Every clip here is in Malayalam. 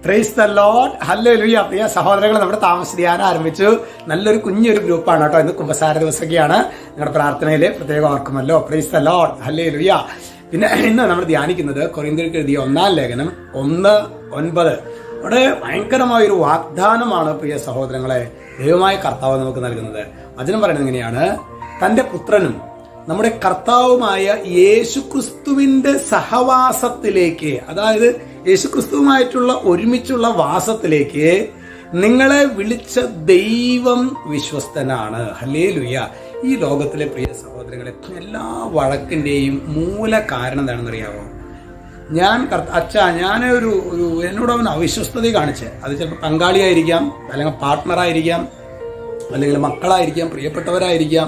പ്രൈസ് ദ ലോഡ് ഹല്ലേലൂയ പ്രിയ സഹോദരങ്ങൾ നമ്മുടെ താമസിക്കാൻ ആരംഭിച്ചു നല്ലൊരു കുഞ്ഞൊരു ഗ്രൂപ്പാണ് കേട്ടോ ഇന്ന് കുമ്പസാര ദിവസമൊക്കെയാണ് നിങ്ങളുടെ പ്രാർത്ഥനയിൽ പ്രത്യേകം ഓർക്കുമല്ലോ പ്രൈസ് ദ ലോഡ് ഹല്ലേലൂയ പിന്നെ ഇന്ന് നമ്മൾ ധ്യാനിക്കുന്നത് കൊറിന്ത്യർക്ക് എഴുതിയ ഒന്നാം ലേഖനം ഒന്ന് ഒൻപത് അവിടെ ഭയങ്കരമായ ഒരു വാഗ്ദാനമാണ് പ്രിയ സഹോദരങ്ങളെ ദൈവമായ കർത്താവ് നമുക്ക് നൽകുന്നത് വചനം പറയുന്നത് എങ്ങനെയാണ് തന്റെ പുത്രനും നമ്മുടെ കർത്താവുമായ യേശുക്രിസ്തുവിന്റെ സഹവാസത്തിലേക്ക് അതായത് യേശുക്രിസ്തുവുമായിട്ടുള്ള ഒരുമിച്ചുള്ള വാസത്തിലേക്ക് നിങ്ങളെ വിളിച്ച ദൈവം വിശ്വസ്തനാണ് ഹല്ലേ ഈ ലോകത്തിലെ പ്രിയ സഹോദരങ്ങളെ എല്ലാ വഴക്കിന്റെയും മൂല കാരണം എന്താണെന്ന് അറിയാമോ ഞാൻ കർത്ത- അച്ഛാ ഞാൻ ഒരു ഒരു എന്നോട് അവൻ അവിശ്വസ്തത കാണിച്ച് അത് ചിലപ്പോൾ പങ്കാളിയായിരിക്കാം അല്ലെങ്കിൽ പാർട്ട്ണറായിരിക്കാം അല്ലെങ്കിൽ മക്കളായിരിക്കാം പ്രിയപ്പെട്ടവരായിരിക്കാം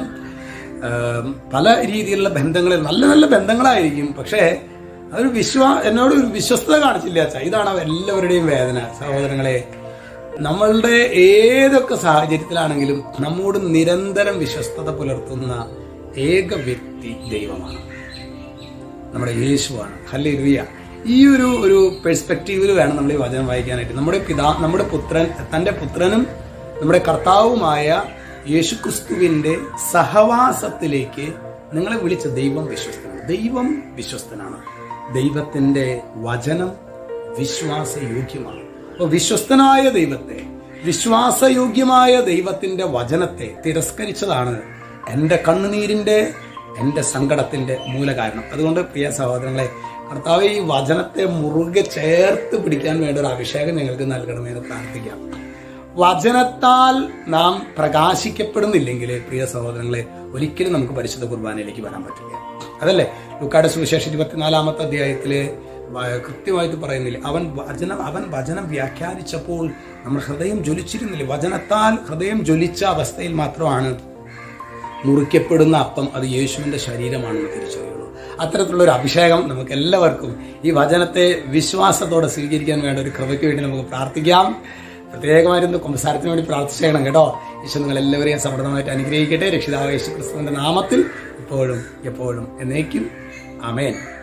ആം, പല രീതിയിലുള്ള ബന്ധങ്ങളിൽ നല്ല നല്ല ബന്ധങ്ങളായിരിക്കും പക്ഷേ അതൊരു വിശ്വാ എന്നോട് ഒരു വിശ്വസ്തത കാണിച്ചില്ല അച്ഛാ ഇതാണ് അവ എല്ലാവരുടെയും വേദന സഹോദരങ്ങളെ നമ്മളുടെ ഏതൊക്കെ സാഹചര്യത്തിലാണെങ്കിലും നമ്മോട് നിരന്തരം വിശ്വസ്തത പുലർത്തുന്ന ഏക വ്യക്തി ദൈവമാണ് നമ്മുടെ യേശുവാണ് ഹല്ലേ ലുയ്യ ഈ ഒരു ഒരു പെർസ്പെക്റ്റീവിൽ വേണം നമ്മൾ ഈ വചനം വായിക്കാനായിട്ട് നമ്മുടെ പിതാ നമ്മുടെ പുത്രൻ തന്റെ പുത്രനും നമ്മുടെ കർത്താവുമായ യേശുക്രിസ്തുവിന്റെ സഹവാസത്തിലേക്ക് നിങ്ങളെ വിളിച്ച ദൈവം വിശ്വസ്തനാണ് ദൈവം വിശ്വസ്തനാണ് ദൈവത്തിന്റെ വചനം വിശ്വാസയോഗ്യമാണ് അപ്പോൾ വിശ്വസ്തനായ ദൈവത്തെ വിശ്വാസയോഗ്യമായ ദൈവത്തിന്റെ വചനത്തെ തിരസ്കരിച്ചതാണ് എൻ്റെ കണ്ണുനീരിന്റെ എൻ്റെ സങ്കടത്തിന്റെ മൂലകാരണം അതുകൊണ്ട് പ്രിയ സഹോദരങ്ങളെ കർത്താവ് ഈ വചനത്തെ മുറുകെ ചേർത്ത് പിടിക്കാൻ വേണ്ട ഒരു അഭിഷേകം ഞങ്ങൾക്ക് നൽകണമെന്ന് പ്രാർത്ഥിക്കാം വചനത്താൽ നാം പ്രകാശിക്കപ്പെടുന്നില്ലെങ്കിൽ പ്രിയ സഹോദരങ്ങളെ ഒരിക്കലും നമുക്ക് പരിശുദ്ധ കുർബാനയിലേക്ക് വരാൻ പറ്റില്ല അതല്ലേ ലുക്കാട് സുവിശേഷം ഇരുപത്തിനാലാമത്തെ അധ്യായത്തില് വ- കൃത്യമായിട്ട് പറയുന്നില്ല അവൻ വചനം അവൻ വചനം വ്യാഖ്യാനിച്ചപ്പോൾ നമ്മൾ ഹൃദയം ജ്വലിച്ചിരുന്നില്ല വചനത്താൽ ഹൃദയം ജ്വലിച്ച അവസ്ഥയിൽ മാത്രമാണ് മുറിക്കപ്പെടുന്ന അപ്പം അത് യേശുവിന്റെ ശരീരമാണെന്ന് തിരിച്ചറിയുള്ളൂ അത്തരത്തിലുള്ള ഒരു അഭിഷേകം നമുക്ക് എല്ലാവർക്കും ഈ വചനത്തെ വിശ്വാസത്തോടെ സ്വീകരിക്കാൻ വേണ്ട ഒരു കൃപയ്ക്ക് വേണ്ടി നമുക്ക് പ്രാർത്ഥിക്കാം പ്രത്യേകമായിരുന്നു കുമ്പസാരത്തിന് വേണ്ടി പ്രാർത്ഥിച്ചേക്കണം കേട്ടോ ഈശോ നിങ്ങൾ എല്ലാവരെയും സമൃദ്ധമായിട്ട് അനുഗ്രഹിക്കട്ടെ രക്ഷിതാവ് യേശു ക്രിസ്തുവിന്റെ നാമത്തിൽ ഇപ്പോഴും എപ്പോഴും എന്നേക്കും അമേൻ